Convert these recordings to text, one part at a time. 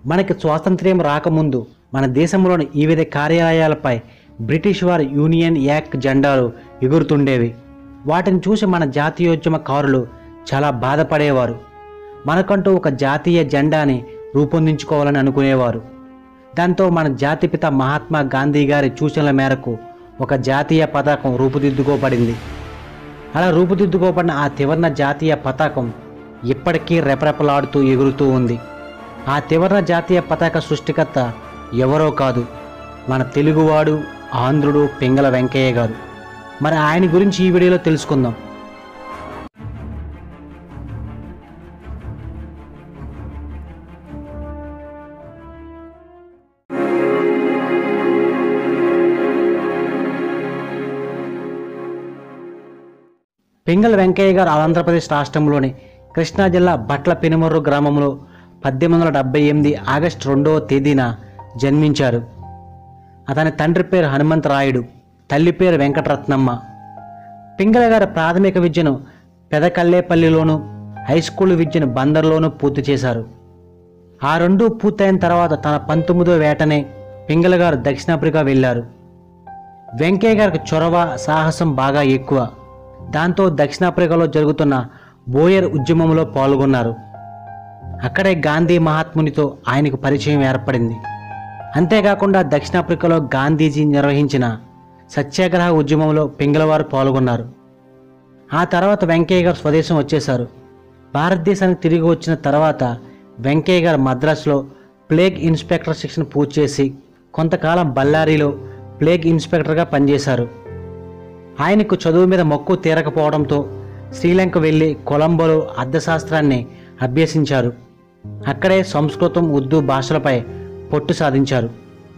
మనకి స్వాతంత్ర్యం రాకముందు మన దేశంలోని వివిధ కార్యాలయాలపై బ్రిటిష్ వారి యూనియన్ యాక్ జెండాలు ఎగురుతుండేవి వాటిని చూసి మన జాతీయోద్యమకారులు చాలా బాధపడేవారు మనకంటూ ఒక జాతీయ జెండాని రూపొందించుకోవాలని అనుకునేవారు దాంతో మన జాతిపిత మహాత్మా గాంధీ గారి సూచనల మేరకు ఒక జాతీయ పతాకం రూపుదిద్దుకోబడింది అలా రూపుదిద్దుకోబడిన ఆ త్రివర్ణ జాతీయ పతాకం ఇప్పటికీ రెపరెపలాడుతూ ఎగురుతూ ఉంది ఆ త్రివర్ణ జాతీయ పతాక సృష్టికర్త ఎవరో కాదు మన తెలుగువాడు ఆంధ్రుడు పింగళ వెంకయ్య గారు మరి ఆయన గురించి ఈ వీడియోలో తెలుసుకుందాం పింగళ వెంకయ్య గారు ఆంధ్రప్రదేశ్ రాష్ట్రంలోని కృష్ణా జిల్లా బట్ల పెనుమర్రు గ్రామంలో పద్దెనిమిది వందల డెబ్బై ఎనిమిది ఆగస్టు రెండవ తేదీన జన్మించారు అతని తండ్రి పేరు హనుమంతరాయుడు తల్లి పేరు వెంకటరత్నమ్మ పింగళ గారి ప్రాథమిక విద్యను పెదకల్లేపల్లిలోను హై స్కూల్ విద్యను బందర్లోనూ పూర్తి చేశారు ఆ రెండు పూర్తయిన తర్వాత తన పంతొమ్మిదో వేటనే పింగళ గారు దక్షిణాఫ్రికా వెళ్ళారు వెంకయ్య గారికి చొరవ సాహసం బాగా ఎక్కువ దాంతో దక్షిణాఫ్రికాలో జరుగుతున్న బోయర్ ఉద్యమంలో పాల్గొన్నారు అక్కడే గాంధీ మహాత్మునితో ఆయనకు పరిచయం ఏర్పడింది అంతేకాకుండా దక్షిణాఫ్రికాలో గాంధీజీ నిర్వహించిన సత్యాగ్రహ ఉద్యమంలో పింగళవారు పాల్గొన్నారు ఆ తర్వాత వెంకయ్య గారు స్వదేశం వచ్చేశారు భారతదేశానికి తిరిగి వచ్చిన తర్వాత వెంకయ్య గారు మద్రాసులో ప్లేగ్ ఇన్స్పెక్టర్ శిక్షణ పూర్తి చేసి కొంతకాలం బళ్ళారిలో ప్లేగ్ ఇన్స్పెక్టర్గా పనిచేశారు ఆయనకు చదువు మీద మక్కువ తీరకపోవడంతో శ్రీలంక వెళ్ళి కొలంబోలో అర్థశాస్త్రాన్ని అభ్యసించారు అక్కడే సంస్కృతం ఉర్దూ భాషలపై పట్టు సాధించారు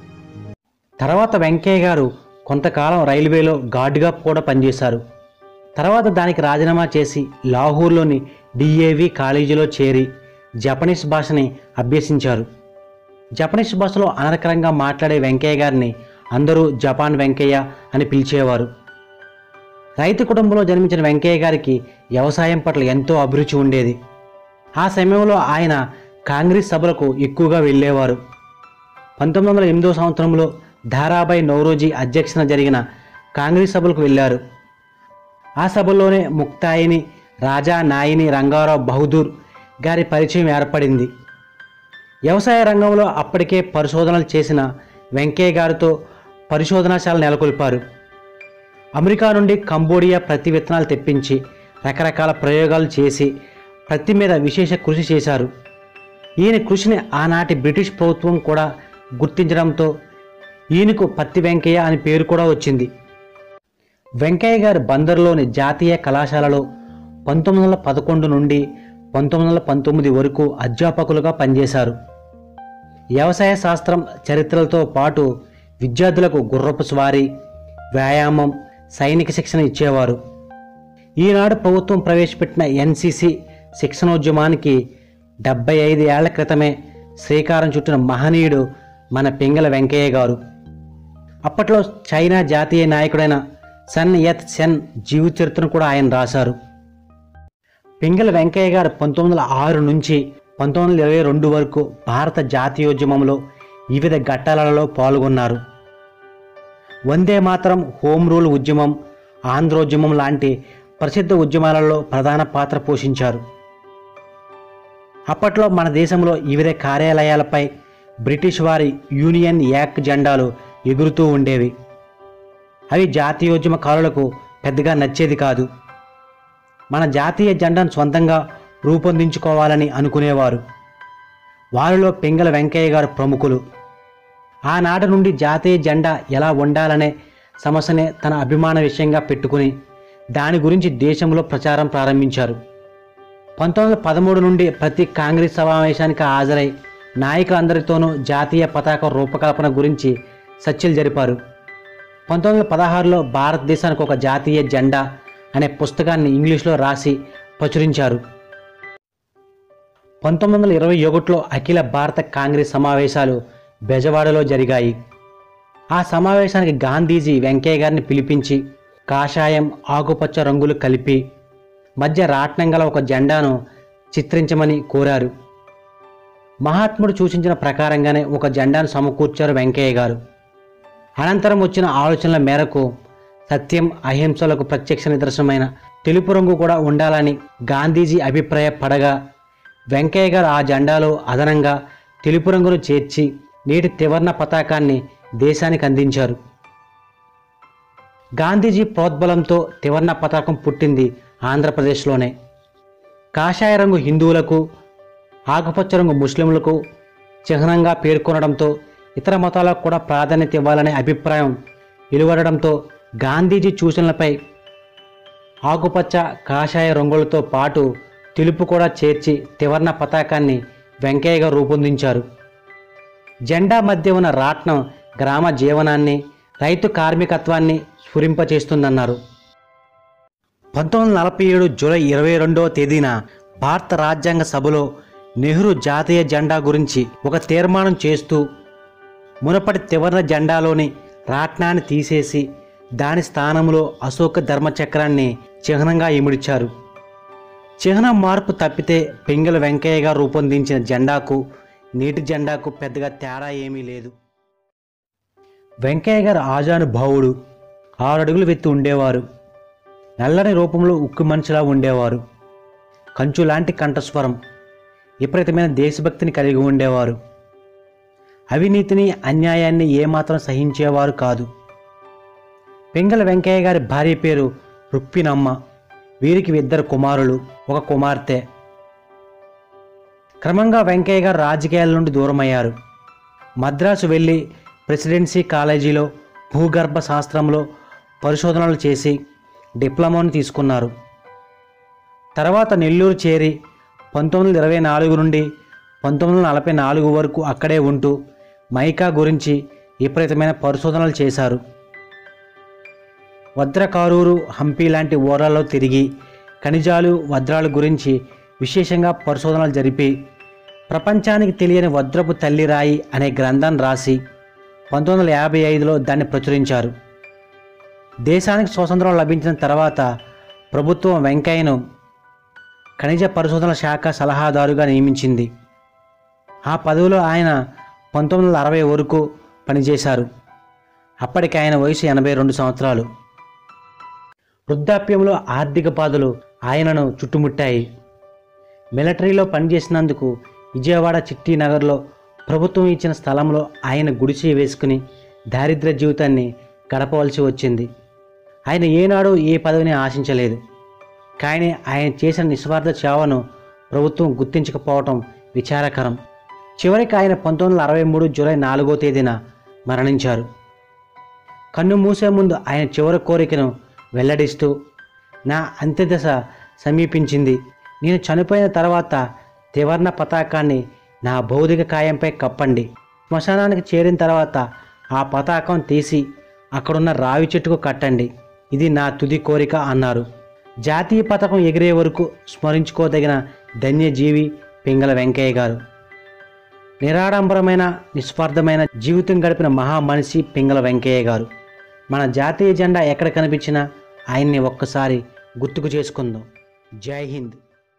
తర్వాత వెంకయ్య గారు కొంతకాలం రైల్వేలో గార్డుగా కూడా పనిచేశారు తర్వాత దానికి రాజీనామా చేసి లాహోర్లోని డిఏవి కాలేజీలో చేరి జపనీస్ భాషని అభ్యసించారు జపనీస్ భాషలో అనర్కరంగా మాట్లాడే వెంకయ్య గారిని అందరూ జపాన్ వెంకయ్య అని పిలిచేవారు రైతు కుటుంబంలో జన్మించిన వెంకయ్య గారికి వ్యవసాయం పట్ల ఎంతో అభిరుచి ఉండేది ఆ సమయంలో ఆయన కాంగ్రెస్ సభలకు ఎక్కువగా వెళ్ళేవారు పంతొమ్మిది వందల ఎనిమిదో సంవత్సరంలో ధారాబాయి నౌరోజీ అధ్యక్షన జరిగిన కాంగ్రెస్ సభలకు వెళ్ళారు ఆ సభలోనే ముక్తాయిని రాజా నాయిని రంగారావు బహదూర్ గారి పరిచయం ఏర్పడింది వ్యవసాయ రంగంలో అప్పటికే పరిశోధనలు చేసిన వెంకయ్య గారితో పరిశోధనాశాల నెలకొల్పారు అమెరికా నుండి కంబోడియా ప్రతి విత్తనాలు తెప్పించి రకరకాల ప్రయోగాలు చేసి ప్రతి మీద విశేష కృషి చేశారు ఈయన కృషిని ఆనాటి బ్రిటిష్ ప్రభుత్వం కూడా గుర్తించడంతో ఈయనకు పత్తి వెంకయ్య అని పేరు కూడా వచ్చింది వెంకయ్య గారు బందర్లోని జాతీయ కళాశాలలో పంతొమ్మిది వందల పదకొండు నుండి పంతొమ్మిది వందల పంతొమ్మిది వరకు అధ్యాపకులుగా పనిచేశారు వ్యవసాయ శాస్త్రం చరిత్రలతో పాటు విద్యార్థులకు గుర్రపు స్వారీ వ్యాయామం సైనిక శిక్షణ ఇచ్చేవారు ఈనాడు ప్రభుత్వం ప్రవేశపెట్టిన ఎన్సిసి శిక్షణోద్యమానికి డెబ్బై ఐదు ఏళ్ల క్రితమే శ్రీకారం చుట్టిన మహనీయుడు మన పింగళ వెంకయ్య గారు అప్పట్లో చైనా జాతీయ నాయకుడైన సన్ యత్ సెన్ జీవిత చరిత్రను కూడా ఆయన రాశారు పింగళ వెంకయ్య గారు పంతొమ్మిది వందల ఆరు నుంచి పంతొమ్మిది వందల ఇరవై రెండు వరకు భారత జాతీయోద్యమంలో వివిధ ఘట్టాలలో పాల్గొన్నారు వందే మాత్రం హోమ్ రూల్ ఉద్యమం ఆంధ్రోద్యమం లాంటి ప్రసిద్ధ ఉద్యమాలలో ప్రధాన పాత్ర పోషించారు అప్పట్లో మన దేశంలో వివిధ కార్యాలయాలపై బ్రిటిష్ వారి యూనియన్ యాక్ జెండాలు ఎగురుతూ ఉండేవి అవి జాతీయోద్యమకారులకు పెద్దగా నచ్చేది కాదు మన జాతీయ జెండాను సొంతంగా రూపొందించుకోవాలని అనుకునేవారు వారిలో పింగళ వెంకయ్య గారు ప్రముఖులు ఆనాటి నుండి జాతీయ జెండా ఎలా ఉండాలనే సమస్యనే తన అభిమాన విషయంగా పెట్టుకుని దాని గురించి దేశంలో ప్రచారం ప్రారంభించారు పంతొమ్మిది వందల పదమూడు నుండి ప్రతి కాంగ్రెస్ సమావేశానికి హాజరై నాయకులందరితోనూ జాతీయ పతాక రూపకల్పన గురించి చర్చలు జరిపారు పంతొమ్మిది వందల పదహారులో భారతదేశానికి ఒక జాతీయ జెండా అనే పుస్తకాన్ని ఇంగ్లీష్లో రాసి ప్రచురించారు పంతొమ్మిది వందల ఇరవై ఒకటిలో అఖిల భారత కాంగ్రెస్ సమావేశాలు బెజవాడలో జరిగాయి ఆ సమావేశానికి గాంధీజీ వెంకయ్య గారిని పిలిపించి కాషాయం ఆకుపచ్చ రంగులు కలిపి మధ్య రాట్నం గల ఒక జెండాను చిత్రించమని కోరారు మహాత్ముడు సూచించిన ప్రకారంగానే ఒక జెండాను సమకూర్చారు వెంకయ్య గారు అనంతరం వచ్చిన ఆలోచనల మేరకు సత్యం అహింసలకు ప్రత్యక్ష నిదర్శనమైన తెలుపు రంగు కూడా ఉండాలని గాంధీజీ అభిప్రాయపడగా వెంకయ్య గారు ఆ జెండాలో అదనంగా తెలుపు రంగును చేర్చి నేటి త్రివర్ణ పతాకాన్ని దేశానికి అందించారు గాంధీజీ ప్రోద్బలంతో త్రివర్ణ పతాకం పుట్టింది ఆంధ్రప్రదేశ్లోనే కాషాయ రంగు హిందువులకు ఆకుపచ్చ రంగు ముస్లింలకు చిహ్నంగా పేర్కొనడంతో ఇతర మతాలకు కూడా ప్రాధాన్యత ఇవ్వాలనే అభిప్రాయం వెలువడడంతో గాంధీజీ సూచనలపై ఆకుపచ్చ కాషాయ రంగులతో పాటు తెలుపు కూడా చేర్చి త్రివర్ణ పతాకాన్ని వెంకయ్య గారు రూపొందించారు జెండా మధ్య ఉన్న రాట్నం గ్రామ జీవనాన్ని రైతు కార్మికత్వాన్ని స్ఫురింపచేస్తుందన్నారు పంతొమ్మిది వందల నలభై ఏడు జూలై ఇరవై రెండవ తేదీన భారత రాజ్యాంగ సభలో నెహ్రూ జాతీయ జెండా గురించి ఒక తీర్మానం చేస్తూ మునపటి త్రివర్ణ జెండాలోని రాట్నాన్ని తీసేసి దాని స్థానంలో అశోక ధర్మచక్రాన్ని చిహ్నంగా ఇమిడిచారు చిహ్నం మార్పు తప్పితే పింగళ వెంకయ్య గారు రూపొందించిన జెండాకు నీటి జెండాకు పెద్దగా తేడా ఏమీ లేదు వెంకయ్య గారు ఆజానుభావుడు ఆరు అడుగులు వెత్తి ఉండేవారు నల్లని రూపంలో ఉక్కు మనిషిలా ఉండేవారు కంచు లాంటి కంఠస్వరం విపరీతమైన దేశభక్తిని కలిగి ఉండేవారు అవినీతిని అన్యాయాన్ని ఏమాత్రం సహించేవారు కాదు పింగళ వెంకయ్య గారి భార్య పేరు రుక్పినమ్మ వీరికి ఇద్దరు కుమారులు ఒక కుమార్తె క్రమంగా వెంకయ్య గారు రాజకీయాల నుండి దూరమయ్యారు మద్రాసు వెళ్ళి ప్రెసిడెన్సీ కాలేజీలో భూగర్భ శాస్త్రంలో పరిశోధనలు చేసి డిప్లొమాను తీసుకున్నారు తర్వాత నెల్లూరు చేరి పంతొమ్మిది వందల ఇరవై నాలుగు నుండి పంతొమ్మిది వందల నలభై నాలుగు వరకు అక్కడే ఉంటూ మైకా గురించి విపరీతమైన పరిశోధనలు చేశారు వజ్రకారూరు హంపి లాంటి ఊర్లలో తిరిగి ఖనిజాలు వజ్రాల గురించి విశేషంగా పరిశోధనలు జరిపి ప్రపంచానికి తెలియని వజ్రపు తల్లిరాయి అనే గ్రంథాన్ని రాసి పంతొమ్మిది వందల యాభై ఐదులో దాన్ని ప్రచురించారు దేశానికి స్వాతంత్రం లభించిన తర్వాత ప్రభుత్వం వెంకయ్యను ఖనిజ పరిశోధనల శాఖ సలహాదారుగా నియమించింది ఆ పదవిలో ఆయన పంతొమ్మిది వందల అరవై వరకు పనిచేశారు అప్పటికి ఆయన వయసు ఎనభై రెండు సంవత్సరాలు వృద్ధాప్యంలో ఆర్థిక బాధలు ఆయనను చుట్టుముట్టాయి మిలిటరీలో పనిచేసినందుకు విజయవాడ చిట్టి నగర్లో ప్రభుత్వం ఇచ్చిన స్థలంలో ఆయన గుడిసె వేసుకుని దారిద్ర్య జీవితాన్ని గడపవలసి వచ్చింది ఆయన ఏనాడు ఏ పదవిని ఆశించలేదు కానీ ఆయన చేసిన నిస్వార్థ సేవను ప్రభుత్వం గుర్తించకపోవటం విచారకరం చివరికి ఆయన పంతొమ్మిది వందల అరవై మూడు జూలై నాలుగో తేదీన మరణించారు కన్ను మూసే ముందు ఆయన చివరి కోరికను వెల్లడిస్తూ నా అంత్యదశ సమీపించింది నేను చనిపోయిన తర్వాత త్రివర్ణ పతాకాన్ని నా భౌతిక కాయంపై కప్పండి శ్మశానానికి చేరిన తర్వాత ఆ పతాకం తీసి అక్కడున్న రావి చెట్టుకు కట్టండి ఇది నా తుది కోరిక అన్నారు జాతీయ పతాకం ఎగిరే వరకు స్మరించుకోదగిన ధన్యజీవి పింగళ వెంకయ్య గారు నిరాడంబరమైన నిస్వార్థమైన జీవితం గడిపిన మహా మనిషి పింగళ వెంకయ్య గారు మన జాతీయ జెండా ఎక్కడ కనిపించినా ఆయన్ని ఒక్కసారి గుర్తుకు చేసుకుందాం Jai Hind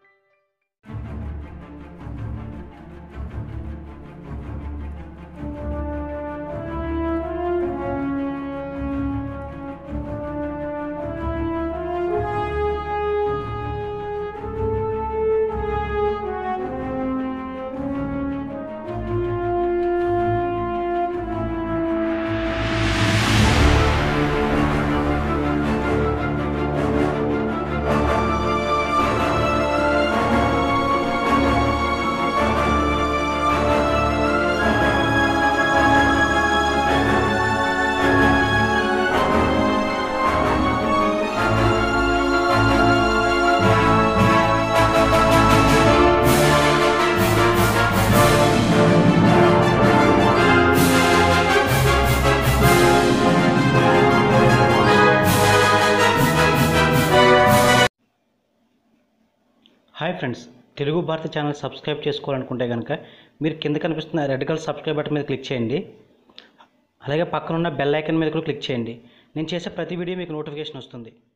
hi friends Telugu Bharati channel subscribe చేసుకోవాలనుకుంటే కనుక మీరు కింద కనిపిస్తున్న రెడ్ కలర్ సబ్స్క్రైబ్ బటన్ మీద క్లిక్ చేయండి అలాగే పక్కన ఉన్న బెల్ ఐకన్ మీద కూడా క్లిక్ చేయండి నేను చేసే ప్రతి వీడియో మీకు నోటిఫికేషన్ వస్తుంది